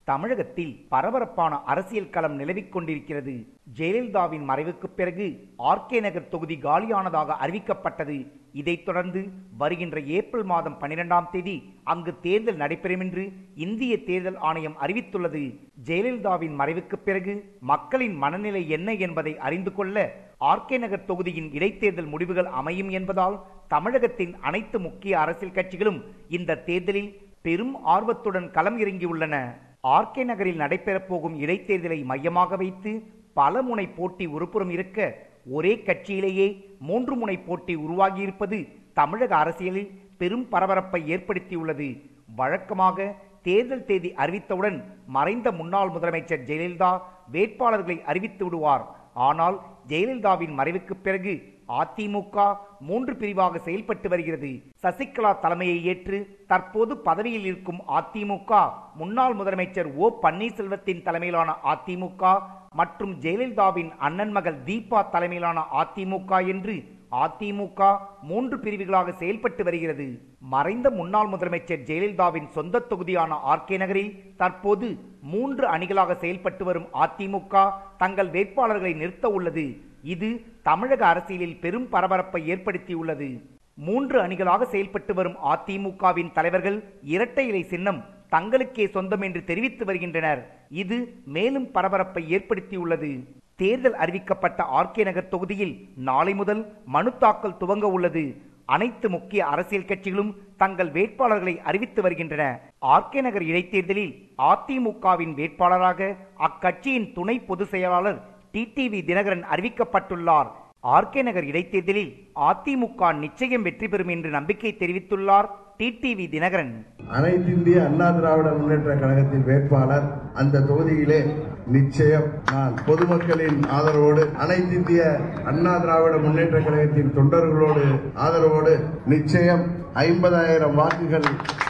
தமிழகத்தில் பரபரப்பான அரசியல் களம் நிலவிக் கொண்டிருக்கிறது ஜெயலலிதாவின் மறைவுக்கு பிறகு ஆர்கே நகர் தொகுதி காலியானதாக அறிவிக்கப்பட்டது இதைத் தொடர்ந்து வருகின்ற ஏப்ரல் மாதம் பனிரெண்டாம் தேதி அங்கு தேர்தல் நடைபெறும் என்று இந்திய தேர்தல் ஆணையம் அறிவித்துள்ளது ஜெயலலிதாவின் மறைவுக்கு பிறகு மக்களின் மனநிலை என்ன என்பதை அறிந்து கொள்ள ஆர்கே நகர் தொகுதியின் இடைத்தேர்தல் முடிவுகள் அமையும் என்பதால் தமிழகத்தின் அனைத்து முக்கிய அரசியல் கட்சிகளும் இந்த தேர்தலில் பெரும் ஆர்வத்துடன் களம் இறங்கியுள்ளன ஆர்கே நகரில் நடைபெறப் போகும் இடைத்தேர்தலை மையமாக வைத்து பல முனை போட்டி ஒருபுறம் இருக்க ஒரே கட்சியிலேயே மூன்று முனை போட்டி உருவாகியிருப்பது தமிழக அரசியலில் பெரும் பரபரப்பை ஏற்படுத்தியுள்ளது வழக்கமாக தேர்தல் தேதி அறிவித்தவுடன் மறைந்த முன்னாள் முதலமைச்சர் ஜெயலலிதா வேட்பாளர்களை அறிவித்து விடுவார் ஆனால் ஜெயலலிதாவின் மறைவுக்கு பிறகு அதிமுக மூன்று பிரிவாக செயல்பட்டு வருகிறது சசிகலா தலைமையை ஏற்று தற்போது பதவியில் இருக்கும் அதிமுக முன்னாள் முதலமைச்சர் ஓ பன்னீர்செல்வத்தின் தலைமையிலான அதிமுக மற்றும் ஜெயலலிதாவின் அண்ணன் மகள் தீபா தலைமையிலான அதிமுக என்று அதிமுக மூன்று பிரிவுகளாக செயல்பட்டு வருகிறது மறைந்த முன்னாள் முதலமைச்சர் ஜெயலலிதாவின் சொந்த தொகுதியான ஆர்கே நகரில் தற்போது மூன்று அணிகளாக செயல்பட்டு வரும் அதிமுக தங்கள் வேட்பாளர்களை நிறுத்த உள்ளது இது தமிழக அரசியலில் பெரும் பரபரப்பை ஏற்படுத்தியுள்ளது மூன்று அணிகளாக செயல்பட்டு வரும் அதிமுகவின் தலைவர்கள் இரட்டை இலை சின்னம் தங்களுக்கே சொந்தம் என்று தெரிவித்து வருகின்றனர் இது மேலும் பரபரப்பை ஏற்படுத்தியுள்ளது தேர்தல் அறிவிக்கப்பட்ட ஆர்கே நகர் தொகுதியில் நாளை முதல் மனு தாக்கல் துவங்க உள்ளது அனைத்து முக்கிய அரசியல் கட்சிகளும் தங்கள் வேட்பாளர்களை அறிவித்து வருகின்றன ஆர்கே நகர் இடைத்தேர்தலில் அதிமுகவின் வேட்பாளராக அக்கட்சியின் துணை பொதுச் செயலாளர் டிடிவி தினகரன் அறிவிக்கப்பட்டுள்ளார் ஆர்கே நகர் இடைத்தேர்தலில் அதிமுக நிச்சயம் வெற்றி பெறும் என்று நம்பிக்கை தெரிவித்துள்ளார் டிடிவி தினகரன் அனைத்து இந்திய அண்ணா திராவிட முன்னேற்ற கழகத்தின் வேட்பாளர் அந்த தொகுதியிலே நிச்சயம் நான் பொதுமக்களின் ஆதரவோடு அனைத்து இந்திய அண்ணா திராவிட முன்னேற்ற கழகத்தின் தொண்டர்களோடு ஆதரவோடு நிச்சயம் ஐம்பதாயிரம் வாக்குகள்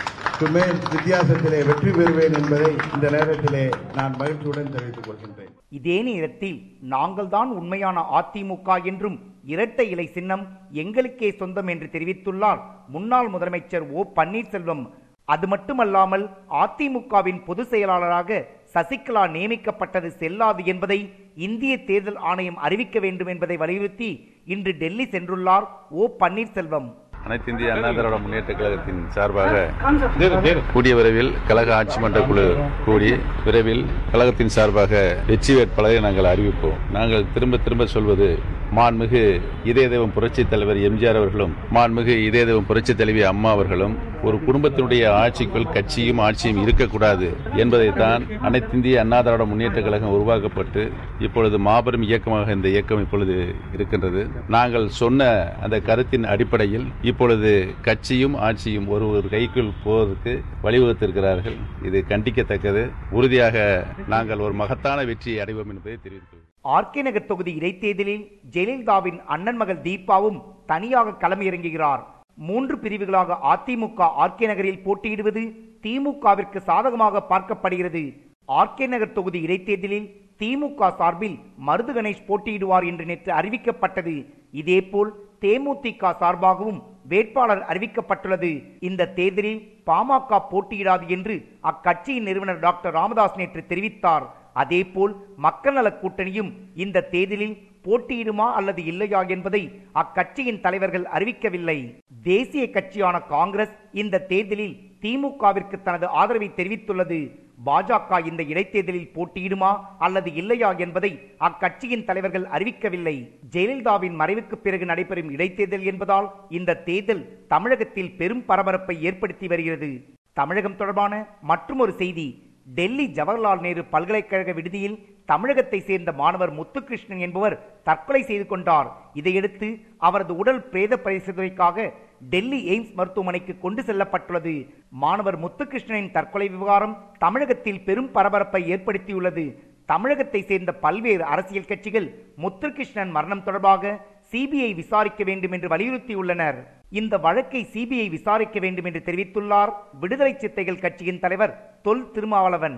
மேல் வித்தியாசத்திலே வெற்றி பெறுவேன் என்பதை இந்த நேரத்திலே நான் மகிழ்ச்சியுடன் தெரிவித்துக் கொள்கின்றேன் இதே நேரத்தில் நாங்கள்தான் உண்மையான அதிமுக என்றும் இரட்டை இலை சின்னம் எங்களுக்கே சொந்தம் என்று தெரிவித்துள்ளார் முன்னாள் முதலமைச்சர் ஓ பன்னீர்செல்வம் அது மட்டுமல்லாமல் அதிமுகவின் பொதுச் செயலாளராக சசிகலா நியமிக்கப்பட்டது செல்லாது என்பதை இந்திய தேர்தல் ஆணையம் அறிவிக்க வேண்டும் என்பதை வலியுறுத்தி இன்று டெல்லி சென்றுள்ளார் ஓ பன்னீர்செல்வம் அனைத்து இந்திய அண்ணா திராவிட முன்னேற்ற கழகத்தின் சார்பாக கூடிய விரைவில் கழக ஆட்சி மன்ற குழு கூடி விரைவில் கழகத்தின் சார்பாக வெற்றி வேட்பாளரை நாங்கள் அறிவிப்போம் நாங்கள் திரும்ப திரும்ப சொல்வது மாண்புமிகு இதய தெய்வம் புரட்சி தலைவர் எம்ஜிஆர் அவர்களும் மாண்புமிகு இதய தெய்வம் புரட்சி தலைவி அம்மா அவர்களும் ஒரு குடும்பத்தினுடைய ஆட்சிக்குள் கட்சியும் ஆட்சியும் இருக்கக்கூடாது என்பதைத்தான் அனைத்து இந்திய அண்ணா திராவிட முன்னேற்ற கழகம் உருவாக்கப்பட்டு இப்பொழுது மாபெரும் இயக்கமாக இந்த இயக்கம் இப்பொழுது இருக்கின்றது நாங்கள் சொன்ன அந்த கருத்தின் அடிப்படையில் இப்பொழுது கட்சியும் ஆட்சியும் ஒரு ஒரு கைக்குள் போவதற்கு வழிவகுத்திருக்கிறார்கள் இது கண்டிக்கத்தக்கது உறுதியாக நாங்கள் ஒரு மகத்தான வெற்றியை அடைவோம் என்பதை தெரிவித்துள்ளோம் ஆர்கே நகர் தொகுதி இடைத்தேர்தலில் ஜெயலலிதாவின் அண்ணன் மகள் தீபாவும் தனியாக களமிறங்குகிறார் மூன்று பிரிவுகளாக அதிமுக ஆர்கே நகரில் போட்டியிடுவது திமுகவிற்கு சாதகமாக பார்க்கப்படுகிறது ஆர்கே நகர் தொகுதி இடைத்தேர்தலில் திமுக சார்பில் மருது கணேஷ் போட்டியிடுவார் என்று நேற்று அறிவிக்கப்பட்டது இதேபோல் தேமுதிக சார்பாகவும் வேட்பாளர் அறிவிக்கப்பட்டுள்ளது இந்த தேர்தலில் பாமக போட்டியிடாது என்று அக்கட்சியின் நிறுவனர் டாக்டர் ராமதாஸ் நேற்று தெரிவித்தார் அதேபோல் மக்கள் நலக் கூட்டணியும் இந்த தேர்தலில் போட்டியிடுமா அல்லது இல்லையா என்பதை அக்கட்சியின் தலைவர்கள் அறிவிக்கவில்லை தேசிய கட்சியான காங்கிரஸ் இந்த தேர்தலில் திமுகவிற்கு தனது ஆதரவை தெரிவித்துள்ளது பாஜக இந்த இடைத்தேர்தலில் போட்டியிடுமா அல்லது இல்லையா என்பதை அக்கட்சியின் தலைவர்கள் அறிவிக்கவில்லை ஜெயலலிதாவின் மறைவுக்கு பிறகு நடைபெறும் இடைத்தேர்தல் என்பதால் இந்த தேர்தல் தமிழகத்தில் பெரும் பரபரப்பை ஏற்படுத்தி வருகிறது தமிழகம் தொடர்பான மற்றொரு செய்தி டெல்லி ஜவஹர்லால் நேரு பல்கலைக்கழக விடுதியில் தமிழகத்தை சேர்ந்த மாணவர் முத்துகிருஷ்ணன் என்பவர் தற்கொலை செய்து கொண்டார் இதையடுத்து அவரது உடல் பிரேத பரிசோதனைக்காக டெல்லி எய்ம்ஸ் மருத்துவமனைக்கு கொண்டு செல்லப்பட்டுள்ளது மாணவர் முத்துகிருஷ்ணனின் தற்கொலை விவகாரம் தமிழகத்தில் பெரும் பரபரப்பை ஏற்படுத்தியுள்ளது தமிழகத்தை சேர்ந்த பல்வேறு அரசியல் கட்சிகள் முத்துகிருஷ்ணன் மரணம் தொடர்பாக சிபிஐ விசாரிக்க வேண்டும் என்று வலியுறுத்தியுள்ளனர் இந்த வழக்கை சிபிஐ விசாரிக்க வேண்டும் என்று தெரிவித்துள்ளார் விடுதலை சித்தைகள் கட்சியின் தலைவர் தொல் திருமாவளவன்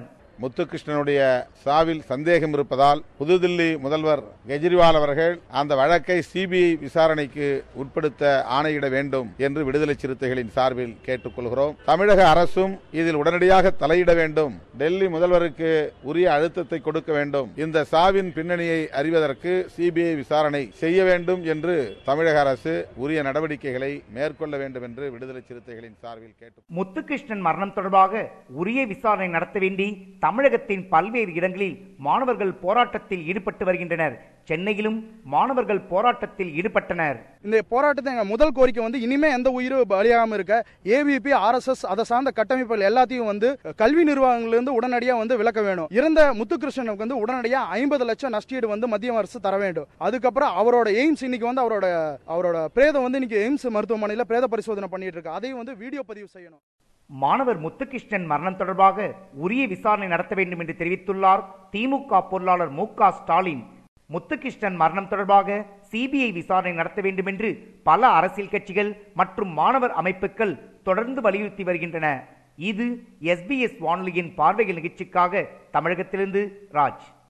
முத்துகிருஷ்ணனுடைய சாவில் சந்தேகம் இருப்பதால் புதுதில்லி முதல்வர் கெஜ்ரிவால் அவர்கள் அந்த வழக்கை சிபிஐ விசாரணைக்கு உட்படுத்த ஆணையிட வேண்டும் என்று விடுதலை சிறுத்தைகளின் சார்பில் கேட்டுக்கொள்கிறோம் தமிழக அரசும் இதில் உடனடியாக தலையிட வேண்டும் டெல்லி முதல்வருக்கு உரிய அழுத்தத்தை கொடுக்க வேண்டும் இந்த சாவின் பின்னணியை அறிவதற்கு சிபிஐ விசாரணை செய்ய வேண்டும் என்று தமிழக அரசு உரிய நடவடிக்கைகளை மேற்கொள்ள வேண்டும் என்று விடுதலை சிறுத்தைகளின் சார்பில் கேட்டு முத்துகிருஷ்ணன் மரணம் தொடர்பாக உரிய விசாரணை நடத்த வேண்டி தமிழகத்தின் பல்வேறு இடங்களில் மாணவர்கள் போராட்டத்தில் ஈடுபட்டு வருகின்றனர் சென்னையிலும் மாணவர்கள் போராட்டத்தில் ஈடுபட்டனர் இந்த போராட்டத்தை எங்க முதல் கோரிக்கை வந்து இனிமே எந்த உயிரும் பலியாகாம இருக்க ஏவிபி ஆர்எஸ்எஸ் அதை சார்ந்த கட்டமைப்புகள் எல்லாத்தையும் வந்து கல்வி நிர்வாகங்களிலிருந்து உடனடியாக வந்து விலக்க வேணும் இறந்த முத்துகிருஷ்ணனுக்கு வந்து உடனடியாக ஐம்பது லட்சம் நஷ்டீடு வந்து மத்திய அரசு தர வேண்டும் அதுக்கப்புறம் அவரோட எய்ம்ஸ் இன்னைக்கு வந்து அவரோட அவரோட பிரேதம் வந்து இன்னைக்கு எய்ம்ஸ் மருத்துவமனையில் பிரேத பரிசோதனை பண்ணிட்டு இருக்கு அதையும் வந்து வீடியோ பதிவு செய்யணும் மாணவர் முத்துகிருஷ்ணன் மரணம் தொடர்பாக உரிய விசாரணை நடத்த வேண்டும் என்று தெரிவித்துள்ளார் திமுக பொருளாளர் மு க ஸ்டாலின் முத்துகிருஷ்ணன் மரணம் தொடர்பாக சிபிஐ விசாரணை நடத்த வேண்டும் என்று பல அரசியல் கட்சிகள் மற்றும் மாணவர் அமைப்புகள் தொடர்ந்து வலியுறுத்தி வருகின்றன இது எஸ்பிஎஸ் வானொலியின் பார்வைகள் நிகழ்ச்சிக்காக தமிழகத்திலிருந்து ராஜ்